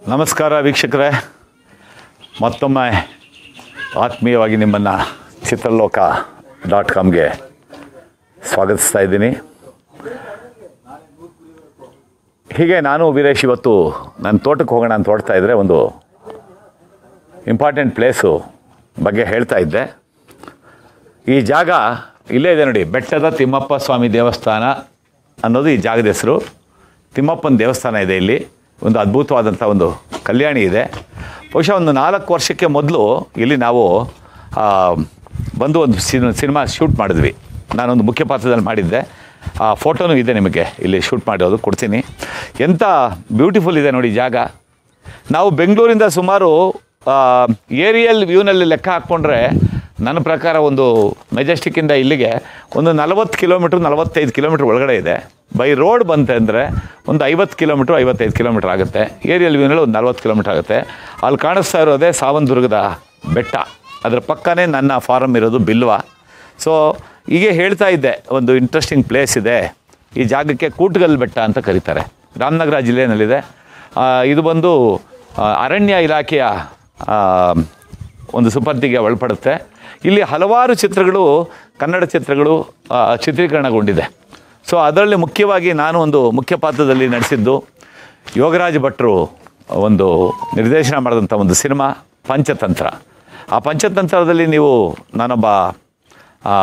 ನಮಸ್ಕಾರ ವೀಕ್ಷಕರೇ ಮತ್ತೊಮ್ಮೆ ಆತ್ಮೀಯವಾಗಿ ನಿಮ್ಮನ್ನು ಚಿತ್ರಲೋಕ ಡಾಟ್ ಕಾಮ್ಗೆ ಸ್ವಾಗತಿಸ್ತಾ ಇದ್ದೀನಿ ಹೀಗೆ ನಾನು ವೀರೇಶ್ ಇವತ್ತು ನನ್ನ ತೋಟಕ್ಕೆ ಹೋಗೋಣ ಅಂತ ಹೊಡ್ತಾ ಇದ್ದರೆ ಒಂದು ಇಂಪಾರ್ಟೆಂಟ್ ಪ್ಲೇಸು ಬಗ್ಗೆ ಹೇಳ್ತಾ ಇದ್ದೆ ಈ ಜಾಗ ಇಲ್ಲೇ ಇದೆ ನೋಡಿ ಬೆಟ್ಟದ ತಿಮ್ಮಪ್ಪ ಸ್ವಾಮಿ ದೇವಸ್ಥಾನ ಅನ್ನೋದು ಈ ಜಾಗದ ಹೆಸರು ತಿಮ್ಮಪ್ಪನ ದೇವಸ್ಥಾನ ಇದೆ ಇಲ್ಲಿ ಒಂದು ಅದ್ಭುತವಾದಂಥ ಒಂದು ಕಲ್ಯಾಣಿ ಇದೆ ಬಹುಶಃ ಒಂದು ನಾಲ್ಕು ವರ್ಷಕ್ಕೆ ಮೊದಲು ಇಲ್ಲಿ ನಾವು ಆ, ಬಂದು ಒಂದು ಸಿನ್ ಸಿನಿಮಾ ಶೂಟ್ ಮಾಡಿದ್ವಿ ನಾನೊಂದು ಮುಖ್ಯ ಪಾತ್ರದಲ್ಲಿ ಮಾಡಿದ್ದೆ ಆ ಫೋಟೋನೂ ಇದೆ ನಿಮಗೆ ಇಲ್ಲಿ ಶೂಟ್ ಮಾಡಿರೋದು ಕೊಡ್ತೀನಿ ಎಂಥ ಬ್ಯೂಟಿಫುಲ್ ಇದೆ ನೋಡಿ ಜಾಗ ನಾವು ಬೆಂಗಳೂರಿಂದ ಸುಮಾರು ಏರಿಯಲ್ ವ್ಯೂನಲ್ಲಿ ಲೆಕ್ಕ ಹಾಕ್ಕೊಂಡ್ರೆ ನನ್ನ ಪ್ರಕಾರ ಒಂದು ಮೆಜೆಸ್ಟಿಕ್ಕಿಂದ ಇಲ್ಲಿಗೆ ಒಂದು ನಲವತ್ತು ಕಿಲೋಮೀಟ್ರ್ ನಲವತ್ತೈದು ಕಿಲೋಮೀಟ್ರ್ ಒಳಗಡೆ ಇದೆ ಬೈ ರೋಡ್ ಬಂತಂದರೆ ಒಂದು ಐವತ್ತು ಕಿಲೋಮೀಟ್ರ್ ಐವತ್ತೈದು ಕಿಲೋಮೀಟ್ರ್ ಆಗುತ್ತೆ ಏರಿಯಲ್ ವ್ಯೂನಲ್ಲಿ ಒಂದು ನಲ್ವತ್ತು ಕಿಲೋಮೀಟ್ರ್ ಆಗುತ್ತೆ ಅಲ್ಲಿ ಕಾಣಿಸ್ತಾ ಇರೋದೇ ಸಾವಂದುರ್ಗದ ಬೆಟ್ಟ ಅದರ ಪಕ್ಕನೇ ನನ್ನ ಫಾರಮ್ ಇರೋದು ಬಿಲ್ವ ಸೊ ಹೀಗೆ ಹೇಳ್ತಾ ಇದ್ದೆ ಒಂದು ಇಂಟ್ರೆಸ್ಟಿಂಗ್ ಪ್ಲೇಸ್ ಇದೆ ಈ ಜಾಗಕ್ಕೆ ಕೂಟಗಲ್ ಬೆಟ್ಟ ಅಂತ ಕರೀತಾರೆ ರಾಮನಗರ ಜಿಲ್ಲೆಯಲ್ಲಿದೆ ಆ, ಇದು ಬಂದು ಆ, ಅರಣ್ಯ ಇಲಾಖೆಯ ಆ, ಒಂದು ಸುಪರ್ದಿಗೆ ಒಳಪಡುತ್ತೆ ಇಲ್ಲಿ ಹಲವಾರು ಚಿತ್ರಗಳು ಕನ್ನಡ ಚಿತ್ರಗಳು ಆ, ಚಿತ್ರೀಕರಣಗೊಂಡಿದೆ ಸೊ ಅದರಲ್ಲಿ ಮುಖ್ಯವಾಗಿ ನಾನು ಒಂದು ಮುಖ್ಯ ಪಾತ್ರದಲ್ಲಿ ನಡೆಸಿದ್ದು ಯೋಗರಾಜ್ ಭಟ್ರು ಒಂದು ನಿರ್ದೇಶನ ಮಾಡಿದಂಥ ಒಂದು ಸಿನಿಮಾ ಪಂಚತಂತ್ರ ಆ ಪಂಚತಂತ್ರದಲ್ಲಿ ನೀವು ನಾನೊಬ್ಬ ಆ,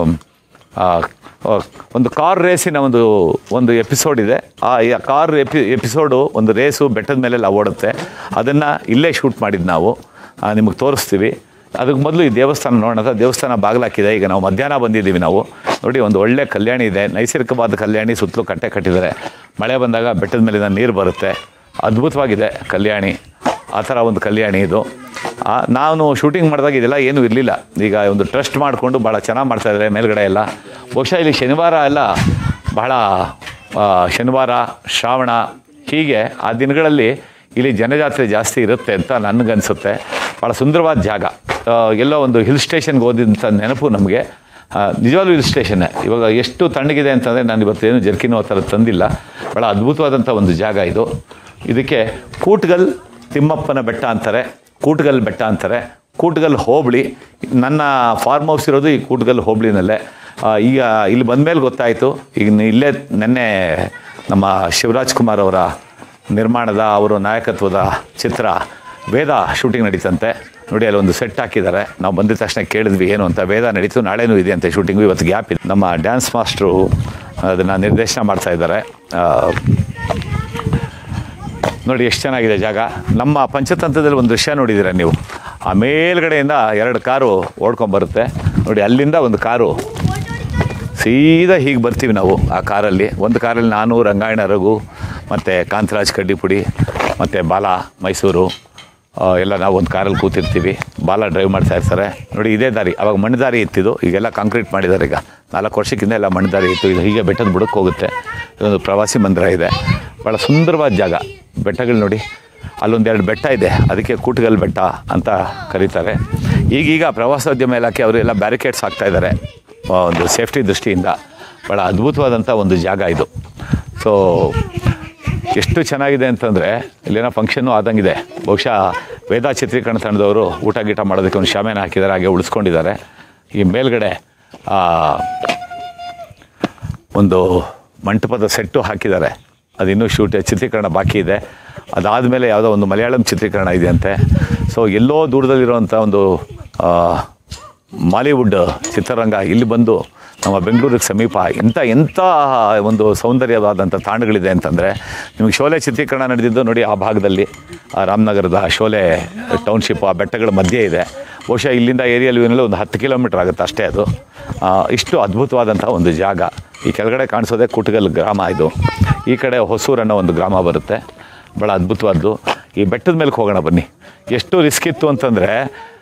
ಆ, ಆ, ಒಂದು ಕಾರ್ ರೇಸಿನ ಒಂದು ಒಂದು ಎಪಿಸೋಡ್ ಇದೆ ಆ ಯ- ಕಾರ್ ಎಪಿ ಎಪಿಸೋಡು ಒಂದು ರೇಸು ಬೆಟ್ಟದ ಮೇಲೆಲ್ಲ ಓಡುತ್ತೆ ಅದನ್ನು ಇಲ್ಲೇ ಶೂಟ್ ಮಾಡಿದ್ದು ನಾವು ನಿಮಗೆ ತೋರಿಸ್ತೀವಿ ಅದಕ್ಕೆ ಮೊದಲು ಈ ದೇವಸ್ಥಾನ ನೋಡೋಣ ದೇವಸ್ಥಾನ ಬಾಗಿಲಾಕಿದೆ ಈಗ ನಾವು ಮಧ್ಯಾಹ್ನ ಬಂದಿದ್ದೀವಿ ನಾವು ನೋಡಿ ಒಂದು ಒಳ್ಳೆ ಕಲ್ಯಾಣಿ ಇದೆ ನೈಸರ್ಗಿಕವಾದ ಕಲ್ಯಾಣಿ ಸುತ್ತಲೂ ಕಟ್ಟೆ ಕಟ್ಟಿದ್ದಾರೆ ಮಳೆ ಬಂದಾಗ ಬೆಟ್ಟದ ಮೇಲಿಂದ ನೀರು ಬರುತ್ತೆ ಅದ್ಭುತವಾಗಿದೆ ಕಲ್ಯಾಣಿ ಆ ಥರ ಒಂದು ಕಲ್ಯಾಣಿ ಇದು ಆ, ನಾನು ಶೂಟಿಂಗ್ ಮಾಡಿದಾಗ ಇದೆಲ್ಲ ಏನೂ ಇರಲಿಲ್ಲ ಈಗ ಒಂದು ಟ್ರಸ್ಟ್ ಮಾಡಿಕೊಂಡು ಭಾಳ ಚೆನ್ನಾಗಿ ಮಾಡ್ತಾಯಿದ್ದಾರೆ ಮೇಲ್ಗಡೆ ಎಲ್ಲ ಬಹುಶಃ ಇಲ್ಲಿ ಶನಿವಾರ ಎಲ್ಲ ಬಹಳ ಆ, ಶನಿವಾರ ಶ್ರಾವಣ ಹೀಗೆ ಆ ದಿನಗಳಲ್ಲಿ ಇಲ್ಲಿ ಜನಜಾತ್ರೆ ಜಾಸ್ತಿ ಇರುತ್ತೆ ಅಂತ ನನಗನ್ಸುತ್ತೆ ಭಾಳ ಸುಂದರವಾದ ಜಾಗ ಆ, ಎಲ್ಲೋ ಒಂದು ಹಿಲ್ ಸ್ಟೇಷನ್ಗೆ ಹೋದಂಥ ನೆನಪು ನಮಗೆ ನಿಜವಾಗ್ಲೂ ಹಿಲ್ ಸ್ಟೇಷನ್ನೇ ಇವಾಗ ಎಷ್ಟು ತಣ್ಣಗಿದೆ ಅಂತಂದರೆ ನಾನು ಇವತ್ತೇನು ಜರ್ಕಿನೋ ಆ ಥರ ತಂದಿಲ್ಲ ಭಾಳ ಅದ್ಭುತವಾದಂಥ ಒಂದು ಜಾಗ ಇದು ಇದಕ್ಕೆ ಕೂಟ್ಗಲ್ ತಿಮ್ಮಪ್ಪನ ಬೆಟ್ಟ ಅಂತಾರೆ ಕೂಟ್ಗಲ್ ಬೆಟ್ಟ ಅಂತಾರೆ ಕೂಟ್ಗಲ್ ಹೋಬಳಿ ನನ್ನ ಫಾರ್ಮ್ ಹೌಸ್ ಇರೋದು ಈ ಕೂಟ್ಗಲ್ ಹೋಬಳಿನಲ್ಲೇ ಆ, ಈಗ ಇಲ್ಲಿ ಬಂದಮೇಲೆ ಗೊತ್ತಾಯಿತು ಈಗ ನಿ- ಇಲ್ಲೇ ನೆನ್ನೆ ನಮ್ಮ ಶಿವರಾಜ್ ಕುಮಾರ್ ಅವರ ನಿರ್ಮಾಣದ ಅವರ ನಾಯಕತ್ವದ ಚಿತ್ರ ವೇದ ಶೂಟಿಂಗ್ ನಡೀತಂತೆ ನೋಡಿ ಅಲ್ಲಿ ಒಂದು ಸೆಟ್ ಹಾಕಿದ್ದಾರೆ ನಾವು ಬಂದಿದ ತಕ್ಷಣ ಕೇಳಿದ್ವಿ ಏನು ಅಂತ ವೇದ ನಡೀತು ನಾಳೆನೂ ಇದೆ ಅಂತ ಶೂಟಿಂಗು ಇವತ್ತು ಗ್ಯಾಪ್ ಇದೆ ನಮ್ಮ ಡ್ಯಾನ್ಸ್ ಮಾಸ್ಟ್ರು ಅದನ್ನು ನಿರ್ದೇಶನ ಮಾಡ್ತಾ ಇದ್ದಾರೆ ಆ, ನೋಡಿ ಎಷ್ಟು ಚೆನ್ನಾಗಿದೆ ಜಾಗ ನಮ್ಮ ಪಂಚತಂತ್ರದಲ್ಲಿ ಒಂದು ದೃಶ್ಯ ನೋಡಿದ್ದೀರ ನೀವು ಆ ಮೇಲ್ಗಡೆಯಿಂದ ಎರಡು ಕಾರು ಓಡ್ಕೊಂಬರುತ್ತೆ ನೋಡಿ ಅಲ್ಲಿಂದ ಒಂದು ಕಾರು ಸೀದಾ ಹೀಗೆ ಬರ್ತೀವಿ ನಾವು ಆ ಕಾರಲ್ಲಿ ಒಂದು ಕಾರಲ್ಲಿ ನಾನು ರಂಗಾಯಣ ರಘು ಮತ್ತು ಕಾಂತರಾಜ್ ಕಡ್ಡಿಪುಡಿ ಮತ್ತು ಬಾಲ ಮೈಸೂರು ಆ, ಎಲ್ಲ ನಾವು ಒಂದು ಕಾರಲ್ಲಿ ಕೂತಿರ್ತೀವಿ ಬಾಲ ಡ್ರೈವ್ ಮಾಡ್ತಾ ಇರ್ತಾರೆ ನೋಡಿ ಇದೇ ದಾರಿ ಅವಾಗ ಮಣ್ಣು ದಾರಿ ಇತ್ತಿದು ಈಗೆಲ್ಲ ಕಾಂಕ್ರೀಟ್ ಮಾಡಿದ್ದಾರೆ ಈಗ ನಾಲ್ಕು ವರ್ಷಕ್ಕಿಂತ ಎಲ್ಲ ಮಣ್ಣು ದಾರಿ ಇತ್ತು ಇದು ಹೀಗೆ ಬೆಟ್ಟದ ಬುಡಕ್ಕೆ ಹೋಗುತ್ತೆ ಇದೊಂದು ಪ್ರವಾಸಿ ಮಂದಿರ ಇದೆ ಭಾಳ ಸುಂದರವಾದ ಜಾಗ ಬೆಟ್ಟಗಳು ನೋಡಿ ಅಲ್ಲೊಂದೆರಡು ಬೆಟ್ಟ ಇದೆ ಅದಕ್ಕೆ ಕೂಟಗಲ್ ಬೆಟ್ಟ ಅಂತ ಕರೀತಾರೆ ಈಗೀಗ ಪ್ರವಾಸೋದ್ಯಮ ಇಲಾಖೆ ಅವರು ಎಲ್ಲ ಬ್ಯಾರಿಕೇಡ್ಸ್ ಹಾಕ್ತಾ ಇದ್ದಾರೆ ಆ, ಒಂದು ಸೇಫ್ಟಿ ದೃಷ್ಟಿಯಿಂದ ಭಾಳ ಅದ್ಭುತವಾದಂಥ ಒಂದು ಜಾಗ ಇದು ಸೊ ಎಷ್ಟು ಚೆನ್ನಾಗಿದೆ ಅಂತಂದರೆ ಇಲ್ಲೇನೋ ಫಂಕ್ಷನ್ನು ಆದಂಗಿದೆ ಬಹುಶಃ ವೇದ ಚಿತ್ರೀಕರಣ ತಂಡದವರು ಊಟ ಗೀಟ ಮಾಡೋದಕ್ಕೆ ಒಂದು ಶಾಮಿಯಾನ ಹಾಕಿದ್ದಾರೆ ಹಾಗೆ ಉಳಿಸ್ಕೊಂಡಿದ್ದಾರೆ ಈ ಮೇಲ್ಗಡೆ ಆ, ಒಂದು ಮಂಟಪದ ಸೆಟ್ಟು ಹಾಕಿದ್ದಾರೆ ಅದಿನ್ನೂ ಶೂಟ್ ಚಿತ್ರೀಕರಣ ಬಾಕಿ ಇದೆ ಅದಾದಮೇಲೆ ಯಾವುದೋ ಒಂದು ಮಲಯಾಳಂ ಚಿತ್ರೀಕರಣ ಇದೆಯಂತೆ ಸೊ ಎಲ್ಲೋ ದೂರದಲ್ಲಿರುವಂಥ ಒಂದು ಆ, ಮಾಲಿವುಡ್ ಚಿತ್ರರಂಗ ಇಲ್ಲಿ ಬಂದು ನಮ್ಮ ಬೆಂಗಳೂರಿಗೆ ಸಮೀಪ ಎಂಥ ಎಂಥ ಒಂದು ಸೌಂದರ್ಯವಾದಂಥ ತಾಣಗಳಿದೆ ಅಂತಂದರೆ ನಿಮಗೆ ಶೋಲೆ ಚಿತ್ರೀಕರಣ ನಡೆದಿದ್ದು ನೋಡಿ ಆ ಭಾಗದಲ್ಲಿ ಆ ರಾಮನಗರದ ಶೋಲೆ ಟೌನ್ಶಿಪ್ ಆ ಬೆಟ್ಟಗಳ ಮಧ್ಯೆ ಇದೆ ಬಹುಶಃ ಇಲ್ಲಿಂದ ಏರಿಯಲ್ ವ್ಯೂನಲ್ಲಿ ಒಂದು ಹತ್ತು ಕಿಲೋಮೀಟ್ರ್ ಆಗುತ್ತೆ ಅಷ್ಟೇ ಅದು ಆ, ಇಷ್ಟು ಅದ್ಭುತವಾದಂಥ ಒಂದು ಜಾಗ ಈ ಕೆಳಗಡೆ ಕಾಣಿಸೋದೇ ಕುಟಗಲ್ ಗ್ರಾಮ ಇದು ಈ ಕಡೆ ಹೊಸೂರು ಅನ್ನೋ ಒಂದು ಗ್ರಾಮ ಬರುತ್ತೆ ಭಾಳ ಅದ್ಭುತವಾದ್ದು ಈ ಬೆಟ್ಟದ ಮೇಲೆ ಹೋಗೋಣ ಬನ್ನಿ ಎಷ್ಟು ರಿಸ್ಕ್ ಇತ್ತು ಅಂತಂದರೆ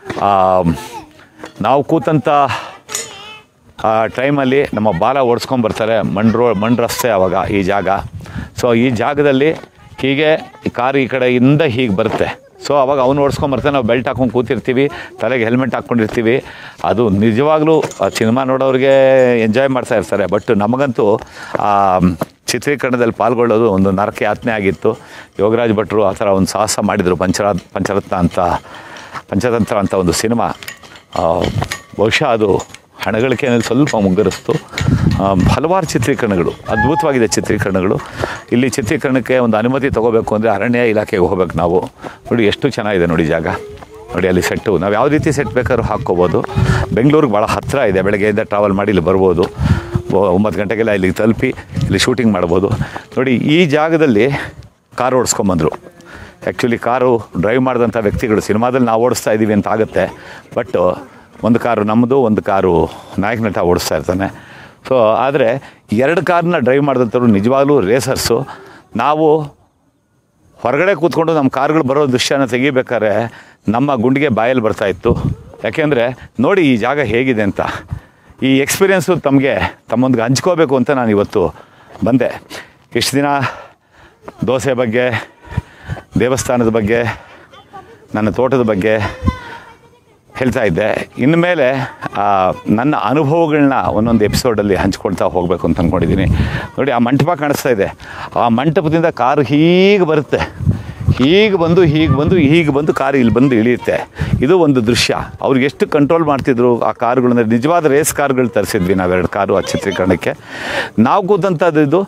ನಾವು ಕೂತಂಥ ಆ ಟೈಮಲ್ಲಿ ನಮ್ಮ ಬಾಲ ಓಡಿಸ್ಕೊಂಬರ್ತಾರೆ ಮಣ್ಣು ರೋ ಮಣ್ಣು ರಸ್ತೆ ಆವಾಗ ಈ ಜಾಗ ಸೊ ಈ ಜಾಗದಲ್ಲಿ ಹೀಗೆ ಈ ಕಾರ್ ಈ ಕಡೆಯಿಂದ ಹೀಗೆ ಬರುತ್ತೆ ಸೊ ಅವಾಗ ಅವ್ನು ಓಡಿಸ್ಕೊಂಬರ್ತಾನೆ ನಾವು ಬೆಲ್ಟ್ ಹಾಕೊಂಡು ಕೂತಿರ್ತೀವಿ ತಲೆಗೆ ಹೆಲ್ಮೆಟ್ ಹಾಕ್ಕೊಂಡಿರ್ತೀವಿ ಅದು ನಿಜವಾಗ್ಲೂ ಆ ಸಿನಿಮಾ ನೋಡೋರಿಗೆ ಎಂಜಾಯ್ ಮಾಡ್ತಾ ಇರ್ತಾರೆ ಬಟ್ ನಮಗಂತೂ ಆ ಚಿತ್ರೀಕರಣದಲ್ಲಿ ಪಾಲ್ಗೊಳ್ಳೋದು ಒಂದು ನರಕ ಯಾತನೆ ಆಗಿತ್ತು ಯೋಗರಾಜ್ ಭಟ್ರು ಆ ಥರ ಒಂದು ಸಾಹಸ ಮಾಡಿದರು ಪಂಚರ ಪಂಚರತ್ನ ಅಂತ ಪಂಚತಂತ್ರ ಅಂತ ಒಂದು ಸಿನಿಮಾ ಆ, ಬಹುಶಃ ಅದು ಹಣಗಳಿಕೆಯಲ್ಲಿ ಸ್ವಲ್ಪ ಮುಗ್ಗರಿಸ್ತು ಆ, ಹಲವಾರು ಚಿತ್ರೀಕರಣಗಳು ಅದ್ಭುತವಾಗಿದೆ ಚಿತ್ರೀಕರಣಗಳು ಇಲ್ಲಿ ಚಿತ್ರೀಕರಣಕ್ಕೆ ಒಂದು ಅನುಮತಿ ತೊಗೋಬೇಕು ಅಂದರೆ ಅರಣ್ಯ ಇಲಾಖೆಗೆ ಹೋಗ್ಬೇಕು ನಾವು ನೋಡಿ ಎಷ್ಟು ಚೆನ್ನಾಗಿದೆ ನೋಡಿ ಜಾಗ ನೋಡಿ ಅಲ್ಲಿ ಸೆಟ್ಟು ನಾವು ಯಾವ ರೀತಿ ಸೆಟ್ ಬೇಕಾದ್ರೂ ಹಾಕ್ಕೋಬೋದು ಬೆಂಗಳೂರಿಗೆ ಭಾಳ ಹತ್ತಿರ ಇದೆ ಬೆಳಗ್ಗೆಯಿಂದ ಟ್ರಾವೆಲ್ ಮಾಡಿ ಇಲ್ಲಿ ಬರ್ಬೋದು ಒ- ಒಂಬತ್ತು ಗಂಟೆಗೆಲ್ಲ ಇಲ್ಲಿಗೆ ತಲುಪಿ ಇಲ್ಲಿ ಶೂಟಿಂಗ್ ಮಾಡ್ಬೋದು ನೋಡಿ ಈ ಜಾಗದಲ್ಲಿ ಕಾರ್ ಓಡಿಸ್ಕೊಂಬಂದರು ಆ್ಯಕ್ಚುಲಿ ಕಾರು ಡ್ರೈವ್ ಮಾಡಿದಂಥ ವ್ಯಕ್ತಿಗಳು ಸಿನಿಮಾದಲ್ಲಿ ನಾವು ಓಡಿಸ್ತಾ ಇದ್ದೀವಿ ಅಂತ ಆಗುತ್ತೆ ಬಟ್ ಒಂದು ಕಾರು ನಮ್ಮದು ಒಂದು ಕಾರು ನಾಯಕ ನಟ ಓಡಿಸ್ತಾ ಇರ್ತಾನೆ ಸೊ ಆದರೆ ಎರಡು ಕಾರ್ನ ಡ್ರೈವ್ ಮಾಡಿದಂಥವ್ರು ನಿಜವಾಗ್ಲೂ ರೇಸರ್ಸು ನಾವು ಹೊರಗಡೆ ಕೂತ್ಕೊಂಡು ನಮ್ಮ ಕಾರ್ಗಳು ಬರೋ ದೃಶ್ಯನ ತೆಗಿಬೇಕಾದ್ರೆ ನಮ್ಮ ಗುಂಡಿಗೆ ಬಾಯಲ್ಲಿ ಬರ್ತಾ ಇತ್ತು ಯಾಕೆಂದರೆ ನೋಡಿ ಈ ಜಾಗ ಹೇಗಿದೆ ಅಂತ ಈ ಎಕ್ಸ್ಪೀರಿಯೆನ್ಸು ತಮಗೆ ತಮ್ಮೊಂದಿಗೆ ಹಂಚ್ಕೋಬೇಕು ಅಂತ ನಾನು ಇವತ್ತು ಬಂದೆ ಇಷ್ಟು ದಿನ ದೋಸೆ ಬಗ್ಗೆ ದೇವಸ್ಥಾನದ ಬಗ್ಗೆ ನನ್ನ ತೋಟದ ಬಗ್ಗೆ ಹೇಳ್ತಾ ಇದ್ದೆ ಇನ್ಮೇಲೆ ಆ, ನನ್ನ ಅನುಭವಗಳನ್ನ ಒಂದೊಂದು ಎಪಿಸೋಡಲ್ಲಿ ಹಂಚ್ಕೊಳ್ತಾ ಹೋಗಬೇಕು ಅಂತ ಅಂದ್ಕೊಂಡಿದ್ದೀನಿ ನೋಡಿ ಆ ಮಂಟಪ ಕಾಣಿಸ್ತಾ ಇದೆ ಆ ಮಂಟಪದಿಂದ ಕಾರು ಹೀಗೆ ಬರುತ್ತೆ ಹೀಗೆ ಬಂದು ಹೀಗೆ ಬಂದು ಹೀಗೆ ಬಂದು ಕಾರು ಇಲ್ಲಿ ಬಂದು ಇಳಿಯುತ್ತೆ ಇದು ಒಂದು ದೃಶ್ಯ ಅವ್ರಿಗೆ ಎಷ್ಟು ಕಂಟ್ರೋಲ್ ಮಾಡ್ತಿದ್ರು ಆ ಕಾರುಗಳನ್ನ ನಿಜವಾದ ರೇಸ್ ಕಾರ್ಗಳು ತರಿಸಿದ್ವಿ ನಾವೆರಡು ಕಾರು ಆ ಚಿತ್ರೀಕರಣಕ್ಕೆ ನಾವು ಕೂತಂಥದ್ದು ಇದು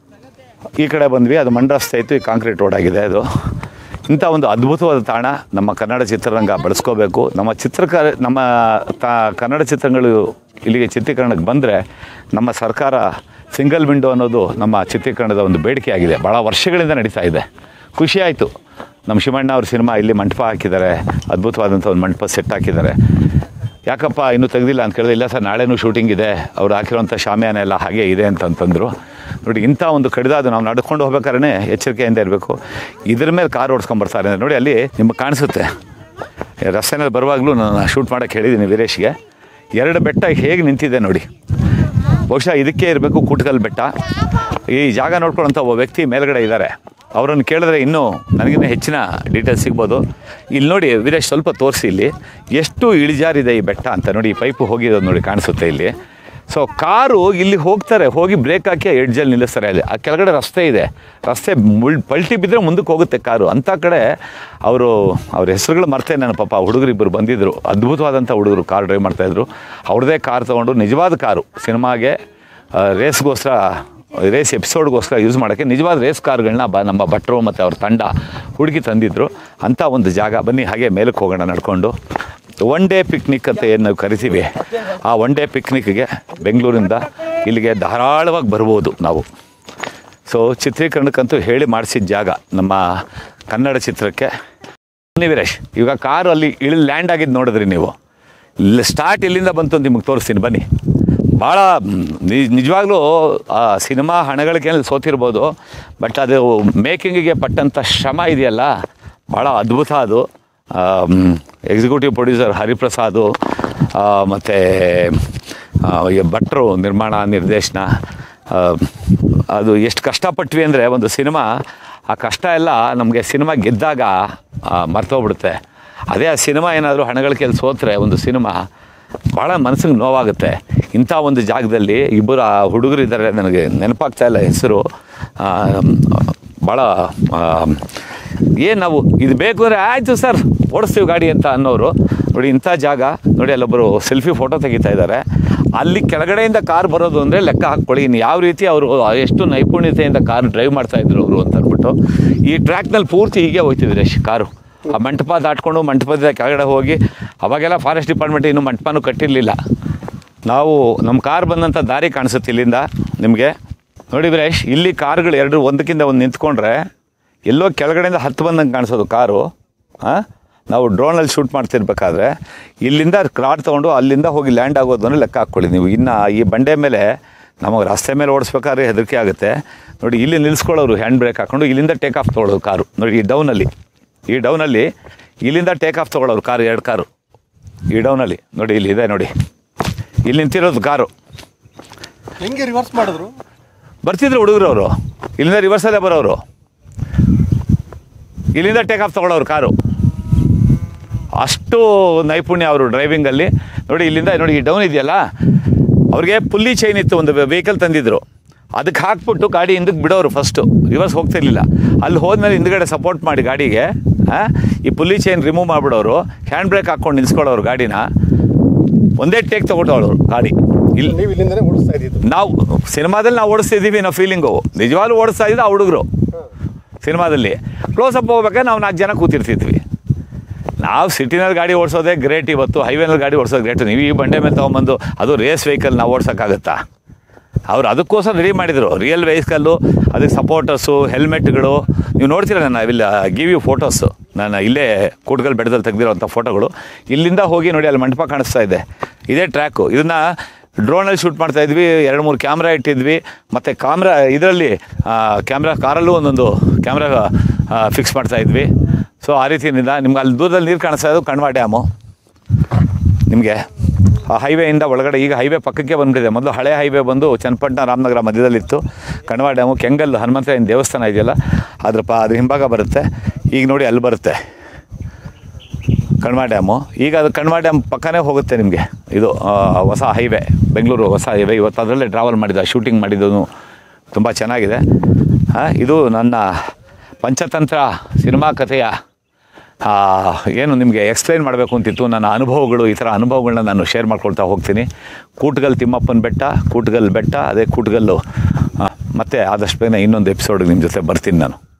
ಈ ಕಡೆ ಬಂದ್ವಿ ಅದು ಮಂಡ್ ರಸ್ತೆ ಇತ್ತು ಈ ಕಾಂಕ್ರೀಟ್ ರೋಡ್ ಆಗಿದೆ ಅದು ಇಂಥ ಒಂದು ಅದ್ಭುತವಾದ ತಾಣ ನಮ್ಮ ಕನ್ನಡ ಚಿತ್ರರಂಗ ಬಳಸ್ಕೋಬೇಕು ನಮ್ಮ ಚಿತ್ರಕಾರ ನಮ್ಮ ತಾ ಕನ್ನಡ ಚಿತ್ರಗಳು ಇಲ್ಲಿಗೆ ಚಿತ್ರೀಕರಣಕ್ಕೆ ಬಂದರೆ ನಮ್ಮ ಸರ್ಕಾರ ಸಿಂಗಲ್ ವಿಂಡೋ ಅನ್ನೋದು ನಮ್ಮ ಚಿತ್ರೀಕರಣದ ಒಂದು ಬೇಡಿಕೆ ಆಗಿದೆ ಭಾಳ ವರ್ಷಗಳಿಂದ ನಡೀತಾ ಇದೆ ಖುಷಿ ಆಯಿತು ನಮ್ಮ ಶಿವಣ್ಣ ಅವ್ರ ಸಿನಿಮಾ ಇಲ್ಲಿ ಮಂಟಪ ಹಾಕಿದ್ದಾರೆ ಅದ್ಭುತವಾದಂಥ ಒಂದು ಮಂಟಪ ಸೆಟ್ ಹಾಕಿದ್ದಾರೆ ಯಾಕಪ್ಪ ಇನ್ನೂ ತೆಗೆದಿಲ್ಲ ಅಂತ ಕೇಳಿದ್ರೆ ಇಲ್ಲ ಸರ್ ನಾಳೆನೂ ಶೂಟಿಂಗ್ ಇದೆ ಅವ್ರು ಹಾಕಿರೋಂಥ ಶಾಮಿಯಾನ ಎಲ್ಲ ಹಾಗೆ ಇದೆ ಅಂತಂತಂದರು ನೋಡಿ ಇಂಥ ಒಂದು ಕಡಿದಾದು ನಾವು ನಡ್ಕೊಂಡು ಹೋಗ್ಬೇಕಾದ್ರೆ ಎಚ್ಚರಿಕೆಯಿಂದ ಇರಬೇಕು ಇದ್ರ ಮೇಲೆ ಕಾರ್ ಓಡಿಸ್ಕೊಂಬರ್ತಾರೆ ನೋಡಿ ಅಲ್ಲಿ ನಿಮಗೆ ಕಾಣಿಸುತ್ತೆ ರಸ್ತೆನಲ್ಲಿ ಬರುವಾಗಲೂ ನಾನು ಶೂಟ್ ಮಾಡೋಕ್ಕೆ ಹೇಳಿದ್ದೀನಿ ವೀರೇಶ್ಗೆ ಎರಡು ಬೆಟ್ಟ ಹೇಗೆ ನಿಂತಿದೆ ನೋಡಿ ಬಹುಶಃ ಇದಕ್ಕೆ ಇರಬೇಕು ಕೂಟ್ಕಲ್ ಬೆಟ್ಟ ಈ ಜಾಗ ನೋಡ್ಕೊಳ್ಳೋಂಥ ಒಬ್ಬ ವ್ಯಕ್ತಿ ಮೇಲ್ಗಡೆ ಇದ್ದಾರೆ ಅವರನ್ನು ಕೇಳಿದ್ರೆ ಇನ್ನೂ ನನಗಿನ್ನೂ ಹೆಚ್ಚಿನ ಡೀಟೇಲ್ಸ್ ಸಿಗ್ಬೋದು ಇಲ್ಲಿ ನೋಡಿ ವೀರೇಶ್ ಸ್ವಲ್ಪ ತೋರಿಸಿ ಇಲ್ಲಿ ಎಷ್ಟು ಇಳಿಜಾರಿದೆ ಈ ಬೆಟ್ಟ ಅಂತ ನೋಡಿ ಈ ಪೈಪು ಹೋಗಿರೋದು ನೋಡಿ ಕಾಣಿಸುತ್ತೆ ಇಲ್ಲಿ ಸೊ ಕಾರು ಇಲ್ಲಿ ಹೋಗ್ತಾರೆ ಹೋಗಿ ಬ್ರೇಕ್ ಹಾಕಿ ಎಡ್ಜಲ್ಲಿ ನಿಲ್ಲಿಸ್ತಾರೆ ಅಲ್ಲಿ ಆ ಕೆಳಗಡೆ ರಸ್ತೆ ಇದೆ ರಸ್ತೆ ಮುಳ್ ಪಲ್ಟಿ ಬಿದ್ದರೆ ಮುಂದಕ್ಕೆ ಹೋಗುತ್ತೆ ಕಾರು ಅಂಥ ಕಡೆ ಅವರು ಅವ್ರ ಹೆಸರುಗಳು ಮರ್ತೇ ನನ್ನ ಪಾಪ ಹುಡುಗರು ಇಬ್ಬರು ಬಂದಿದ್ದರು ಅದ್ಭುತವಾದಂಥ ಹುಡುಗರು ಕಾರ್ ಡ್ರೈವ್ ಮಾಡ್ತಾಯಿದ್ರು ಅವ್ರದ್ದೇ ಕಾರ್ ತೊಗೊಂಡು ನಿಜವಾದ ಕಾರು ಸಿನಿಮಾಗೆ ಆ, ರೇಸ್ಗೋಸ್ಕರ ರೇಸ್ ಎಪಿಸೋಡ್ಗೋಸ್ಕರ ಯೂಸ್ ಮಾಡೋಕ್ಕೆ ನಿಜವಾದ ರೇಸ್ ಕಾರ್ಗಳನ್ನ ಬ ನಮ್ಮ ಭಟ್ರು ಮತ್ತು ಅವ್ರ ತಂಡ ಹುಡುಕಿ ತಂದಿದ್ದರು ಅಂಥ ಒಂದು ಜಾಗ ಬನ್ನಿ ಹಾಗೆ ಮೇಲಕ್ಕೆ ಹೋಗೋಣ ನಡ್ಕೊಂಡು ಒನ್ ಡೇ ಪಿಕ್ನಿಕ್ ಅಂತ ಏನು ನಾವು ಕರಿತೀವಿ ಆ ಒನ್ ಡೇ ಪಿಕ್ನಿಕ್ಗೆ ಬೆಂಗಳೂರಿಂದ ಇಲ್ಲಿಗೆ ಧಾರಾಳವಾಗಿ ಬರ್ಬೋದು ನಾವು ಸೊ ಚಿತ್ರೀಕರಣಕ್ಕಂತೂ ಹೇಳಿ ಮಾಡಿಸಿದ ಜಾಗ ನಮ್ಮ ಕನ್ನಡ ಚಿತ್ರಕ್ಕೆ ಬನ್ನಿ ವೀರೇಶ್ ಈಗ ಕಾರು ಅಲ್ಲಿ ಇಳಿ ಲ್ಯಾಂಡ್ ಆಗಿದ್ದು ನೋಡಿದ್ರಿ ನೀವು ಇಲ್ಲಿ ಸ್ಟಾರ್ಟ್ ಇಲ್ಲಿಂದ ಬಂತು ಅಂತ ನಿಮಗೆ ತೋರಿಸ್ತೀನಿ ಬನ್ನಿ ಭಾಳ ನಿ- ನಿಜವಾಗ್ಲೂ ಆ ಸಿನಿಮಾ ಹಣಗಳಿಗೇನು ಸೋತಿರ್ಬೋದು ಬಟ್ ಅದು ಮೇಕಿಂಗಿಗೆ ಪಟ್ಟಂಥ ಶ್ರಮ ಇದೆಯಲ್ಲ ಭಾಳ ಅದ್ಭುತ ಅದು ಎಕ್ಸಿಕ್ಯೂಟಿವ್ ಪ್ರೊಡ್ಯೂಸರ್ ಹರಿಪ್ರಸಾದು ಮತ್ತು ಭಟ್ರು ನಿರ್ಮಾಣ ನಿರ್ದೇಶನ ಆ, ಅದು ಎಷ್ಟು ಕಷ್ಟಪಟ್ವಿ ಅಂದರೆ ಒಂದು ಸಿನಿಮಾ ಆ ಕಷ್ಟ ಎಲ್ಲ ನಮಗೆ ಸಿನಿಮಾ ಗೆದ್ದಾಗ ಮರ್ತೋಗ್ಬಿಡುತ್ತೆ ಅದೇ ಆ ಸಿನಿಮಾ ಏನಾದರೂ ಹಣಗಳಿಕೆಯಲ್ಲಿ ಸೋತ್ರೆ ಒಂದು ಸಿನಿಮಾ ಭಾಳ ಮನಸ್ಸಿಗೆ ನೋವಾಗುತ್ತೆ ಇಂಥ ಒಂದು ಜಾಗದಲ್ಲಿ ಇಬ್ಬರು ಆ ಹುಡುಗರಿದ್ದಾರೆ ನನಗೆ ನೆನಪಾಗ್ತಾ ಇಲ್ಲ ಹೆಸರು ಭಾಳ ಏನು ನಾವು ಇದು ಬೇಕು ಅಂದರೆ ಆಯಿತು ಸರ್ ಓಡಿಸ್ತೀವಿ ಗಾಡಿ ಅಂತ ಅನ್ನೋರು ನೋಡಿ ಇಂಥ ಜಾಗ ನೋಡಿ ಅಲ್ಲೊಬ್ಬರು ಸೆಲ್ಫಿ ಫೋಟೋ ತೆಗಿತಾ ಇದ್ದಾರೆ ಅಲ್ಲಿ ಕೆಳಗಡೆಯಿಂದ ಕಾರ್ ಬರೋದು ಅಂದರೆ ಲೆಕ್ಕ ಹಾಕ್ಕೊಳ್ಳಿ ಇನ್ನು ಯಾವ ರೀತಿ ಅವರು ಎಷ್ಟು ನೈಪುಣ್ಯತೆಯಿಂದ ಕಾರ್ ಡ್ರೈವ್ ಮಾಡ್ತಾ ಇದ್ರು ಅವರು ಅಂತ ಅಂದ್ಬಿಟ್ಟು ಈ ಟ್ರ್ಯಾಕ್ನಲ್ಲಿ ಪೂರ್ತಿ ಹೀಗೆ ಹೋಯ್ತಿದ್ರೆ ಕಾರು ಆ ಮಂಟಪ ದಾಟ್ಕೊಂಡು ಮಂಟಪದ ಕೆಳಗಡೆ ಹೋಗಿ ಅವಾಗೆಲ್ಲ ಫಾರೆಸ್ಟ್ ಡಿಪಾರ್ಟ್ಮೆಂಟ್ ಇನ್ನೂ ಮಂಟಪನೂ ಕಟ್ಟಿರಲಿಲ್ಲ ನಾವು ನಮ್ಮ ಕಾರ್ ಬಂದಂಥ ದಾರಿ ಕಾಣಿಸುತ್ತೆ ಇಲ್ಲಿಂದ ನಿಮಗೆ ನೋಡಿ ವೀರೇಶ್ ಇಲ್ಲಿ ಕಾರ್ಗಳು ಎರಡು ಒಂದಕ್ಕಿಂತ ಒಂದು ನಿಂತ್ಕೊಂಡ್ರೆ ಎಲ್ಲೋ ಕೆಳಗಡೆಯಿಂದ ಹತ್ತು ಬಂದಂಗೆ ಕಾಣಿಸೋದು ಕಾರು ಹಾಂ ನಾವು ಡ್ರೋನಲ್ಲಿ ಶೂಟ್ ಮಾಡ್ತಿರ್ಬೇಕಾದ್ರೆ ಇಲ್ಲಿಂದ ಕ್ರಾಡ್ ತೊಗೊಂಡು ಅಲ್ಲಿಂದ ಹೋಗಿ ಲ್ಯಾಂಡ್ ಆಗೋದನ್ನು ಲೆಕ್ಕ ಹಾಕ್ಕೊಳ್ಳಿ ನೀವು ಇನ್ನು ಈ ಬಂಡೆ ಮೇಲೆ ನಮಗೆ ರಸ್ತೆ ಮೇಲೆ ಓಡಿಸ್ಬೇಕಾದ್ರೆ ಹೆದರಿಕೆ ಆಗುತ್ತೆ ನೋಡಿ ಇಲ್ಲಿ ನಿಲ್ಲಿಸ್ಕೊಳ್ಳೋರು ಹ್ಯಾಂಡ್ ಬ್ರೇಕ್ ಹಾಕ್ಕೊಂಡು ಇಲ್ಲಿಂದ ಟೇಕ್ ಆಫ್ ತೊಗೊಳ್ಳೋದು ಕಾರು ನೋಡಿ ಈ ಡೌನಲ್ಲಿ ಈ ಡೌನಲ್ಲಿ ಇಲ್ಲಿಂದ ಟೇಕ್ ಆಫ್ ತೊಗೊಳ್ಳೋರು ಕಾರು ಎರಡು ಕಾರು ಈ ಡೌನಲ್ಲಿ ನೋಡಿ ಇಲ್ಲಿ ಇದೆ ನೋಡಿ ಇಲ್ಲಿ ನಿಂತಿರೋದು ಕಾರು ಹೆಂಗೆ ರಿವರ್ಸ್ ಮಾಡಿದ್ರು ಬರ್ತಿದ್ರು ಹುಡುಗರು ಅವರು ಇಲ್ಲಿಂದ ರಿವರ್ಸಲ್ಲೇ ಬರೋರು ಇಲ್ಲಿಂದ ಟೇಕ್ ಆಫ್ ತೊಗೊಳೋರು ಕಾರು ಅಷ್ಟು ನೈಪುಣ್ಯ ಅವರು ಡ್ರೈವಿಂಗಲ್ಲಿ ನೋಡಿ ಇಲ್ಲಿಂದ ನೋಡಿ ಈ ಡೌನ್ ಇದೆಯಲ್ಲ ಅವ್ರಿಗೆ ಪುಲ್ಲಿ ಚೈನ್ ಇತ್ತು ಒಂದು ವೆಹಿಕಲ್ ತಂದಿದ್ರು ಅದಕ್ಕೆ ಹಾಕ್ಬಿಟ್ಟು ಗಾಡಿ ಹಿಂದಕ್ಕೆ ಬಿಡೋರು ಫಸ್ಟು ರಿವರ್ಸ್ ಹೋಗ್ತಿರ್ಲಿಲ್ಲ ಅಲ್ಲಿ ಹೋದ್ಮೇಲೆ ಹಿಂದ್ಗಡೆ ಸಪೋರ್ಟ್ ಮಾಡಿ ಗಾಡಿಗೆ ಆ, ಈ ಪುಲಿ ಚೈನ್ ರಿಮೂವ್ ಮಾಡಿಬಿಡೋರು ಹ್ಯಾಂಡ್ ಬ್ರೇಕ್ ಹಾಕ್ಕೊಂಡು ನಿಲ್ಸ್ಕೊಳ್ಳೋರು ಗಾಡಿನ ಒಂದೇ ಟೇಕ್ ತೊಗೊಳೋರು ಗಾಡಿ ಇಲ್ಲಿ ನೀವು ಇಲ್ಲಿಂದನೇ ಓಡಿಸ್ತಾ ಇದ್ದಿದ್ದು ನಾವು ಸಿನಿಮಾದಲ್ಲಿ ನಾವು ಓಡಿಸ್ತಿದ್ದೀವಿ ನಾವು ಫೀಲಿಂಗು ನಿಜವಾಗ್ಲೂ ಓಡಿಸ್ತಾ ಇದ್ದು ಆ ಹುಡುಗರು ಸಿನಿಮಾದಲ್ಲಿ ಕ್ಲೋಸಪ್ ಹೋಗ್ಬೇಕಾದ್ರೆ ನಾವು ನಾಲ್ಕು ಜನ ಕೂತಿರ್ತಿದ್ವಿ ನಾವು ಸಿಟಿನಲ್ಲಿ ಗಾಡಿ ಓಡಿಸೋದೇ ಗ್ರೇಟ್ ಇವತ್ತು ಹೈವೇನಲ್ಲಿ ಗಾಡಿ ಓಡಿಸೋದು ಗ್ರೇಟ್ ನೀವು ಈ ಬಂಡೆ ಮೇಲೆ ತೊಗೊಂಬಂದು ಅದು ರೇಸ್ ವೆಹಿಕಲ್ ನಾವು ಓಡ್ಸೋಕ್ಕಾಗತ್ತಾ ಅವ್ರು ಅದಕ್ಕೋಸ್ಕರ ರೆಡಿ ಮಾಡಿದರು ರಿಯಲ್ ವೆಹಿಕಲ್ಲು ಅದಕ್ಕೆ ಸಪೋರ್ಟರ್ಸು ಹೆಲ್ಮೆಟ್ಗಳು ನೀವು ನೋಡ್ತೀರ ನಾನು ಇಲ್ಲ ಗಿವ್ ಯು ಫೋಟೋಸು ನಾನು ಇಲ್ಲೇ ಕೂಟ್ಗಲ್ ಬೆಟ್ಟದಲ್ಲಿ ತೆಗೆದಿರೋಂಥ ಫೋಟೋಗಳು ಇಲ್ಲಿಂದ ಹೋಗಿ ನೋಡಿ ಅಲ್ಲಿ ಮಂಟಪ ಕಾಣಿಸ್ತಾ ಇದೆ ಇದೇ ಟ್ರ್ಯಾಕು ಇದನ್ನು ಡ್ರೋನಲ್ಲಿ ಶೂಟ್ ಮಾಡ್ತಾ ಇದ್ವಿ ಎರಡು ಮೂರು ಕ್ಯಾಮ್ರಾ ಇಟ್ಟಿದ್ವಿ ಮತ್ತು ಕಾಮ್ರಾ ಇದರಲ್ಲಿ ಕ್ಯಾಮ್ರಾ ಕಾರಲ್ಲೂ ಒಂದೊಂದು ಕ್ಯಾಮ್ರಾ ಫಿಕ್ಸ್ ಮಾಡ್ತಾ ಇದ್ವಿ ಸೊ ಆ ರೀತಿಯಿಂದ ನಿಮ್ಗೆ ಅಲ್ಲಿ ದೂರದಲ್ಲಿ ನೀರು ಕಾಣಿಸ್ತಾ ಇದ್ದು ಕಣ್ವ ಡ್ಯಾಮು ನಿಮಗೆ ಆ ಹೈವೇಯಿಂದ ಒಳಗಡೆ ಈಗ ಹೈವೇ ಪಕ್ಕಕ್ಕೆ ಬಂದ್ಬಿಟ್ಟಿದೆ ಮೊದಲು ಹಳೆ ಹೈವೇ ಬಂದು ಚನ್ನಪಟ್ಟಣ ರಾಮನಗರ ಮಧ್ಯದಲ್ಲಿತ್ತು ಕಣ್ವ ಡ್ಯಾಮು ಕೆಂಗಲ್ ಹನುಮಂತರಾಯನ ದೇವಸ್ಥಾನ ಇದೆಯಲ್ಲ ಅದ್ರ ಪ ಅದ್ರ ಹಿಂಭಾಗ ಬರುತ್ತೆ ಈಗ ನೋಡಿ ಅಲ್ಲಿ ಬರುತ್ತೆ ಕಣ್ವ ಡ್ಯಾಮು ಈಗ ಅದು ಕಣ್ವ ಡ್ಯಾಮ್ ಪಕ್ಕನೇ ಹೋಗುತ್ತೆ ನಿಮಗೆ ಇದು ಆ, ಹೊಸ ಹೈವೇ ಬೆಂಗಳೂರು ಹೊಸ ಹೈವೇ ಇವತ್ತು ಅದರಲ್ಲೇ ಟ್ರಾವೆಲ್ ಮಾಡಿದ ಶೂಟಿಂಗ್ ಮಾಡಿದ್ದು ತುಂಬ ಚೆನ್ನಾಗಿದೆ ಆ, ಇದು ನನ್ನ ಪಂಚತಂತ್ರ ಸಿನಿಮಾ ಕಥೆಯ ಆ, ಏನು ನಿಮಗೆ ಎಕ್ಸ್ಪ್ಲೈನ್ ಮಾಡಬೇಕು ಅಂತಿತ್ತು ನನ್ನ ಅನುಭವಗಳು ಈ ಥರ ಅನುಭವಗಳನ್ನ ನಾನು ಶೇರ್ ಮಾಡ್ಕೊಳ್ತಾ ಹೋಗ್ತೀನಿ ಕೂಟ್ಗಲ್ ತಿಮ್ಮಪ್ಪನ ಬೆಟ್ಟ ಕೂಟ್ಗಲ್ ಬೆಟ್ಟ ಅದೇ ಕೂಟ್ಗಲ್ಲು ಆ, ಮತ್ತೆ ಆದಷ್ಟು ಬೇಗ ಇನ್ನೊಂದು ಎಪಿಸೋಡ್ ನಿಮ್ಮ ಜೊತೆ ಬರ್ತೀನಿ ನಾನು